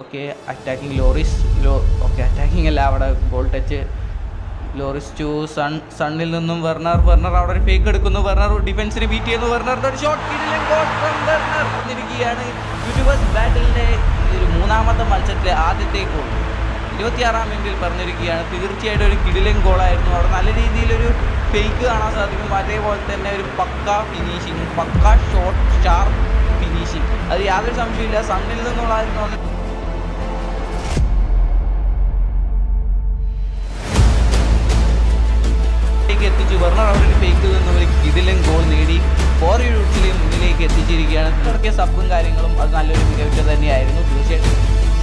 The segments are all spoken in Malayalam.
ഓക്കെ അറ്റാക്കിംഗ് ലോറിസ് ലോ ഓക്കെ അറ്റാക്കിംഗ് അല്ല അവിടെ ball touch Lloris to Son സണ്ണിൽ നിന്നും വെർണർ വെർണർ അവിടെ ഒരു ഫേക്ക് എടുക്കുന്നു വെർണർ ഡിഫൻസിനെ ബീറ്റ് ചെയ്യുന്നു വെർണറുടെ ഒരു ഷോട്ട് വെർണർ വന്നിരിക്കുകയാണ് യൂണിവേഴ്സ് ബാറ്റിലിൻ്റെ ഒരു മൂന്നാമത്തെ മത്സരത്തിലെ ആദ്യത്തെ ഗോൾ ഇരുപത്തിയാറാം മിനിറ്റിൽ പറഞ്ഞിരിക്കുകയാണ് തീർച്ചയായിട്ടും ഒരു കിടിലൻ ഗോളായിരുന്നു അവിടെ നല്ല രീതിയിലൊരു ഫേക്ക് കാണാൻ സാധിക്കും അതേപോലെ തന്നെ ഒരു പക്ക ഫിനിഷിങ് പക്ക ഷോട്ട് ഷാർപ്പ് ഫിനിഷിങ് അത് യാതൊരു സംശയമില്ല സണ്ണിൽ നിന്നുള്ളായിരുന്നു അത് ിലേക്ക് എത്തിച്ചു വെർണർ അവരുടെ ഫേക്കിൽ നിന്നും ഒരു കിടിലൻ ഗോൾ നേടി ഫോർ യൂണിറ്റ്സിലെ മുന്നിലേക്ക് എത്തിച്ചിരിക്കുകയാണ് ഇറക്കിയ സബും കാര്യങ്ങളും അത് നല്ലൊരു മികച്ച തന്നെയായിരുന്നു തീർച്ചയായിട്ടും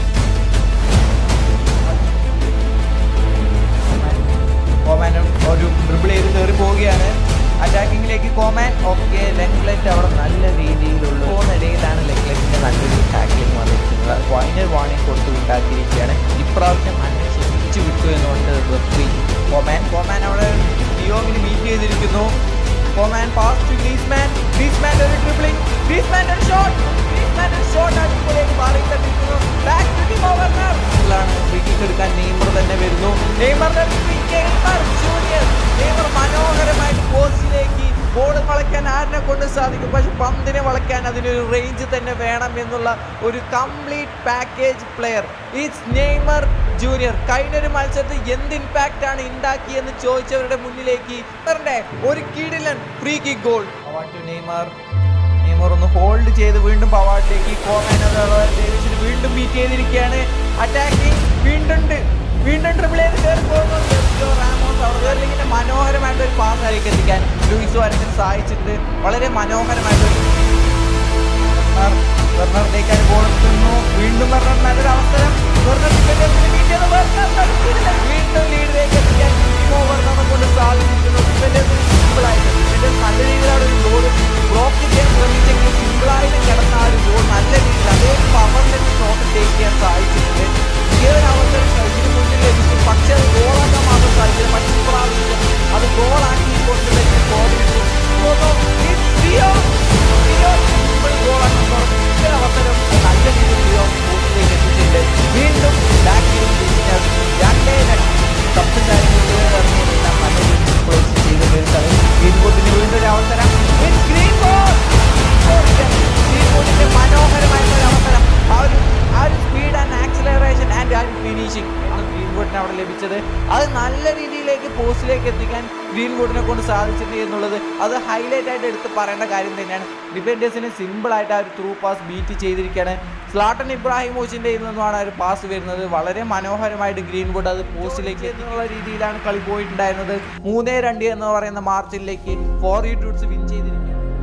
കോമാനും ഒരു ഡ്രിബിൾ ചെയ്ത് കയറി പോവുകയാണ് അറ്റാക്കിങ്ങിലേക്ക് കോമാൻ ഓക്കെ ലെഗ്ലെറ്റ് അവിടെ നല്ല രീതിയിലുള്ള പോകുന്നിടയിലാണ് ലെഗ്ലെറ്റിന്റെ നല്ലൊരു ടാക്ലിംഗ് വന്നിരിക്കുന്നത് ഫൈനൽ വാണിംഗ് കൊടുത്ത് ഉണ്ടാക്കിയിരിക്കുകയാണ് ഇപ്രാവശ്യം അന്വേഷിച്ചു വിട്ടു എന്നുകൊണ്ട് റെഫറി കോമാൻ കോമാൻ അവിടെ ഡിയോമിന് മീറ്റ് ചെയ്തിരിക്കുന്നു Koeman pass to Griezmann Griezmann ഒരു ട്രിപ്പിളിംഗ് ഗ്രീസ്മാൻ ഒരു ഷോട്ട് ഗ്രീസ്മാൻ ഒരു ഷോട്ട് അടിപൊളിയായിട്ട് മാറി തട്ടിരിക്കുന്നു ബാക്ക് ടു ടിമോ വെർണർ ാണ് ഫ്രീ കിക്ക് എടുക്കാൻ നെയ്മർ തന്നെ വരുന്നു നെയ്മറിന്റെ ഒരു free kick. Neymar junior Neymar മനോഹരമായിട്ട് പോസ്റ്റിലേക്ക് ബോൾ വളയ്ക്കാൻ ആരിനെ കൊണ്ട് സാധിക്കും പക്ഷെ പന്തിനെ വളയ്ക്കാൻ അതിനൊരു റേഞ്ച് തന്നെ വേണം എന്നുള്ള ഒരു complete package player it's Neymar junior കഴിഞ്ഞൊരു മത്സരത്തിൽ എന്ത് ഇമ്പാക്റ്റ് ആണ് ഉണ്ടാക്കിയെന്ന് ചോദിച്ചവരുടെ മുന്നിലേക്ക് നെയ്മറിന്റെ ഒരു കിടിലൻ free kick goal Neymar Neymar ഒന്ന് ഹോൾഡ് ചെയ്ത് വീണ്ടും പവാഡിലേക്ക് കോമാൻ ഡേവിസിന് വീണ്ടും ബീറ്റ് ചെയ്തിരിക്കുകയാണ് അറ്റാക്കിംഗ് വീണ്ടും ഉണ്ട്. വീണ്ടും ട്രിപ്പിൾ ചെയ്ത് കയറി പോകുന്നു സെർജിയോ റാമോസ് അവിടെ കയറിലിങ്ങനെ മനോഹരമായിട്ട് ഒരു പാസ് ആയിരിക്കും എത്തിക്കാൻ ലൂയിസ് വാരത്തിന് സഹായിച്ചിട്ടുണ്ട് വളരെ മനോഹരമായിട്ട് വെർണറിലേക്ക് ബോൾ എത്തുന്നു വീണ്ടും വെർണർ നല്ലൊരു അവസരം വെർണർ ഡിഫൻഡേഴ്സിനെ beat ചെയ്ത് വെർണർ തടുത്തില്ല. വീണ്ടും ലീഡിലേക്ക് എത്തിക്കാൻ ടിമോ വെർണറെ കൊണ്ട് സാധിച്ചിരിക്കുന്നു ഡിഫൻഡേഴ്സിന് സിമ്പിളായിട്ട് ഡിഫൻഡേഴ്സ് നല്ല രീതിയിലാണ് ഒരു ഗോൾ ബ്ലോക്ക് ചെയ്യാൻ ശ്രമിച്ചെങ്കിലും സിമ്പിളായിട്ട് കിടന്ന ആ ഒരു ഗോൾ നല്ല രീതിയിൽ അതേ പവറിൽ ഷോട്ട് ടേക്ക് ചെയ്യാൻ സാധിച്ചിട്ടുണ്ട് ഈ ഒരു അവസരം ഇതിന് മുന്നിൽ ലഭിച്ചു പക്ഷേ അത് ഗോളാക്കാൻ മാത്രം സാധിച്ചില്ല പക്ഷേ ഇപ്രാവശ്യം അത് ഗോളാക്കി കൊണ്ട് തന്നെ ഗോൾ കിട്ടും സിമ്പിൾ ഗോളാക്കി കുറച്ച് അവസരം നല്ല രീതിയിൽ ലിയോ ബൂട്ടിലേക്ക് എത്തിച്ചിട്ടുണ്ട് വീണ്ടും ബാക്കിൽ രണ്ടേ രണ്ട് തപ്പും കാര്യങ്ങളിൽ ഇറങ്ങിയതെല്ലാം നല്ല രീതിയിൽ ക്ലോസ് ചെയ്ത് വരുന്നത് ഗ്രീൻ ബോട്ടിന് വീണ്ടും ഒരു അവസരം It's green ball! ഗ്രീൻ ബോട്ടിന്റെ മനോഹരമായിട്ടുള്ള ഒരു അവസരം ആ ഒരു ആ ഒരു സ്പീഡ് ആൻഡ് ആക്സിലറേഷൻ ആൻഡ് ആ ഒരു ഫിനിഷിംഗ് ആണ് ഗ്രീൻ ബോട്ടിന് അവിടെ ലഭിച്ചത് അത് നല്ല രീതിയിലേക്ക് പോസ്റ്റിലേക്ക് എത്തിക്കാൻ ഗ്രീൻ ബോട്ടിനെ കൊണ്ട് സാധിച്ചിട്ടുണ്ട് എന്നുള്ളത് അത് ഹൈലൈറ്റ് ആയിട്ട് എടുത്ത് പറയേണ്ട കാര്യം തന്നെയാണ് ഡിഫൻഡേഴ്സിന് സിമ്പിൾ ആയിട്ട് ആ ഒരു ത്രൂ പാസ് ബീറ്റ് ചെയ്തിരിക്കുകയാണ് സ്ലാട്ടൻ ഇബ്രാഹിമോച്ചിൻ്റെ നിന്നുമാണ് ആ ഒരു പാസ് വരുന്നത് വളരെ മനോഹരമായിട്ട് ഗ്രീൻ ബോർഡ് അത് പോസ്റ്റിലേക്ക് എത്തിക്കുന്ന രീതിയിലാണ് കളി പോയിട്ടുണ്ടായിരുന്നത് മൂന്നേ രണ്ട് എന്ന് പറയുന്ന മാർച്ചിലേക്ക് ഫോർ ഈ ടൂട്ട്സ് വിൻ ചെയ്തിരിക്കുകയാണ്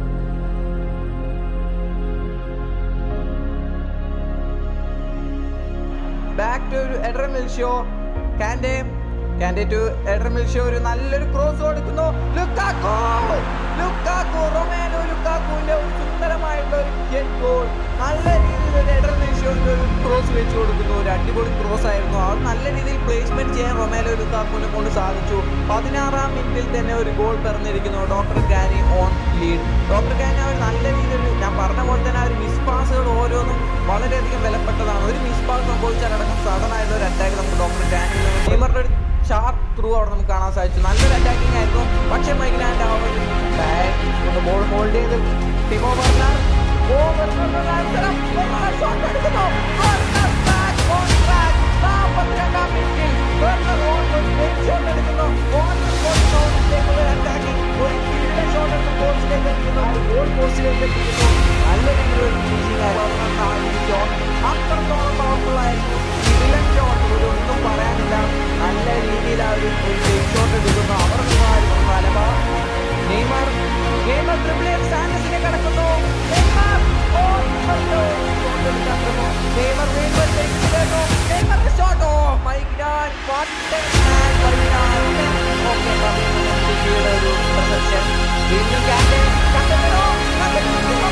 ബാക്ക് ടു ഒരു Eder Militao Kante Kante to Eder Militao ഒരു നല്ലൊരു ക്രോസ് കൊടുക്കുന്നു ലുക്കാക്കോ ലുക്കാക്കോ റൊമേനോ ലുക്കാക്കോന്റെ ഒരു സുന്ദരമായിട്ടുള്ള ഒരു ഹെഡ് ഗോൾ നല്ല രീതിയിൽ ഒരു എഡർ മിൽഷോന്റെ ഒരു ക്രോസ് വെച്ച് കൊടുക്കുന്നു ഒരു അടിപൊളി ക്രോസ് ആയിരുന്നു അത് നല്ല രീതിയിൽ പ്ലേസ്മെന്റ് ചെയ്യാൻ റൊമേലോ ലുക്കാക്കോനെ കൊണ്ട് സാധിച്ചു പതിനാറാം മിനിറ്റിൽ തന്നെ ഒരു ഗോൾ പിറന്നിരിക്കുന്നു ഡോക്ടർ ഗാനി ഓൺ ലീഡ് ഡോക്ടർ ഗാനി അവർ നല്ല രീതിയിൽ ഞാൻ പറഞ്ഞ പോലെ തന്നെ ആ ഒരു മിസ് പാസുകൾ ഓരോന്നും വളരെയധികം വിലപ്പെട്ടതാണ് ഒരു മിസ് പാസ് സംഭവിച്ചാൽ അടക്കം സഡൻ ആയിട്ടുള്ള ഒരു അറ്റാക്ക് നമുക്ക് ഡോക്ടർ ഗാനിയിൽ നിന്ന് നെയ്മറുടെ ഒരു ഷാർപ്പ് ത്രൂ അവിടെ നമുക്ക് കാണാൻ സാധിച്ചു നല്ലൊരു അറ്റാക്കിംഗ് ആയിരുന്നു പക്ഷേ മൈഗ്ലാൻഡ് ആ ഒരു ബാറ്റ് ബോൾ ഹോൾഡ് ചെയ്ത് ടിമോ വർണർ ഓ വർണർ അവസരം വർണർ ഷോട്ട് എടുക്കുന്നു വർണർ ബാക്ക് ഓൺ ട്രാക്ക് നാൽപ്പത്തിരണ്ടാം മിനിറ്റിൽ വർണർ ഓൺ ഷോട്ട് എടുക്കുന്നു വർണർ പോസ്റ്റിലേക്കുള്ള അറ്റാക്കിംഗ് ഒരു കിടിലൻ ഷോട്ട് എടുത്ത് പോസ്റ്റിലേക്ക് എത്തിക്കുന്നു ഗോൾ പോസ്റ്റിലേക്ക് എത്തിക്കുന്നു നല്ല രീതിയിലുള്ള ഫിനിഷിംഗ് ആയിരുന്നു ആ ഒരു ഷോട്ട് അത്രത്തോളം പവർഫുൾ ആയിരുന്നു കിടിലൻ ഷോട്ട് ഒരു ഒന്നും പറയാനില്ല നല്ല രീതിയിൽ ആ ഒരു ഷോട്ട് എടുക്കുന്നു അവർക്ക് ആയിരുന്നു വലവ നെയ്മർ നെയ്മർ ട്രിപ്പിൾ എഫ് സാൻഡസിനെ കടക്കുന്നു നെയ്മർ ഓ നെയ്മറിന്റെ ഷോട്ട് എടുക്കാൻ ശ്രമം നെയ്മർ വീണ്ടും ജയിച്ചു വരുന്നു നെയ്മറിന്റെ shot oh my god what a man okay ഒരു റിസപ്ഷൻ വീണ്ടും ക്യാപ്റ്റൻ കണ്ടെത്തണോ